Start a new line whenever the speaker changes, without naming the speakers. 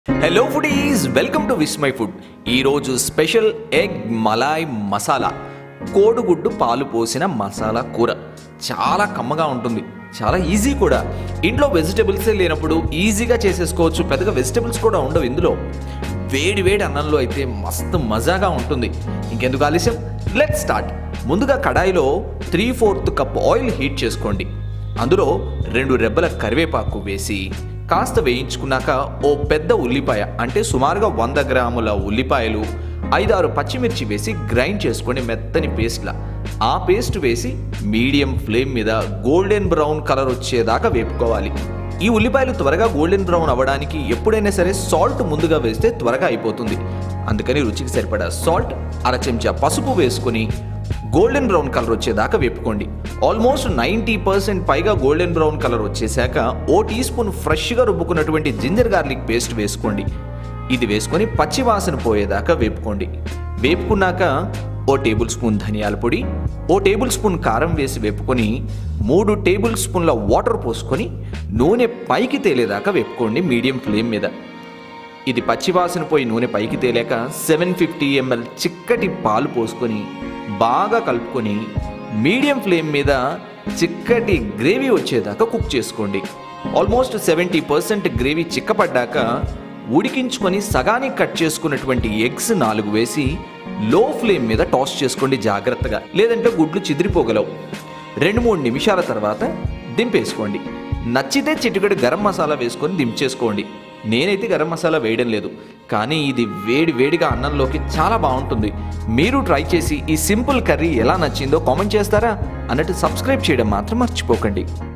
hello foodies welcome to Vismai food ఈరోజు special egg malai masala కోడిగుడ్డు పాలు పోసిన మసాలా కూర చాలా కమ్మగా ఉంటుంది చాలా ఈజీ కూడా ఇంట్లో వెజిటబుల్సే లేనప్పుడు ఈజీగా చేసేసుకోవచ్చు పెద్దగా వెజిటబుల్స్ కూడా ఉండవు ఇందులో వేడి వేడి అన్నంలో అయితే మస్తు మజాగా ఉంటుంది ఇంకెందుకు ఆలస్యం లెట్ స్టార్ట్ ముందుగా కడాయిలో three fourth cup oil heat చేసుకోండి అందులో రెండు రెబ్బల కరివేపాకు వేసి కాస్త వేయించుకున్నాక ఓ పెద్ద ఉల్లిపాయ అంటే సుమారుగా వంద గ్రాముల ఉల్లిపాయలు ఐదారు పచ్చిమిర్చి వేసి గ్రైండ్ చేసుకొని మెత్తని పేస్ట్లా ఆ పేస్ట్ వేసి మీడియం ఫ్లేమ్ మీద గోల్డెన్ బ్రౌన్ కలర్ వచ్చేదాకా వేపుకోవాలి ఈ ఉల్లిపాయలు త్వరగా గోల్డెన్ బ్రౌన్ అవ్వడానికి ఎప్పుడైనా సరే సాల్ట్ ముందుగా వేస్తే త్వరగా అయిపోతుంది అందుకని రుచికి సరిపడా సాల్ట్ అర చెంచా పసుపు వేసుకొని గోల్డెన్ బ్రౌన్ కలర్ వచ్చేదాకా వేపుకోండి ఆల్మోస్ట్ నైంటీ పర్సెంట్ పైగా గోల్డెన్ బ్రౌన్ కలర్ వచ్చేసాక ఓ టీ స్పూన్ ఫ్రెష్గా రుబ్బుకున్నటువంటి జింజర్ గార్లిక్ పేస్ట్ వేసుకోండి ఇది వేసుకొని పచ్చి వాసన పోయేదాకా వేపుకోండి వేపుకున్నాక ఓ టేబుల్ స్పూన్ ధనియాల పొడి ఓ టేబుల్ స్పూన్ కారం వేసి వేపుకొని మూడు టేబుల్ స్పూన్ల వాటర్ పోసుకొని నూనె పైకి తేలేదాకా వేపుకోండి మీడియం ఫ్లేమ్ మీద ఇది పచ్చివాసన పోయి నూనె పైకి తేలాక సెవెన్ ఫిఫ్టీ ఎంఎల్ చిక్కటి పాలు పోసుకొని బాగా కలుపుకొని మీడియం ఫ్లేమ్ మీద చిక్కటి గ్రేవీ వచ్చేదాకా కుక్ చేసుకోండి ఆల్మోస్ట్ సెవెంటీ పర్సెంట్ గ్రేవీ చిక్కపడ్డాక ఉడికించుకొని సగానికి కట్ చేసుకున్నటువంటి ఎగ్స్ నాలుగు వేసి లో ఫ్లేమ్ మీద టాస్ చేసుకోండి జాగ్రత్తగా లేదంటే గుడ్లు చిదిరిపోగలవు రెండు మూడు నిమిషాల తర్వాత దింపేసుకోండి నచ్చితే చిటికెడు గరం మసాలా వేసుకొని దించేసుకోండి నేనైతే గరం మసాలా వేయడం లేదు కానీ ఇది వేడి వేడిగా అన్నంలోకి చాలా బాగుంటుంది మీరు ట్రై చేసి ఈ సింపుల్ కర్రీ ఎలా నచ్చిందో కామెంట్ చేస్తారా అన్నట్టు సబ్స్క్రైబ్ చేయడం మాత్రం మర్చిపోకండి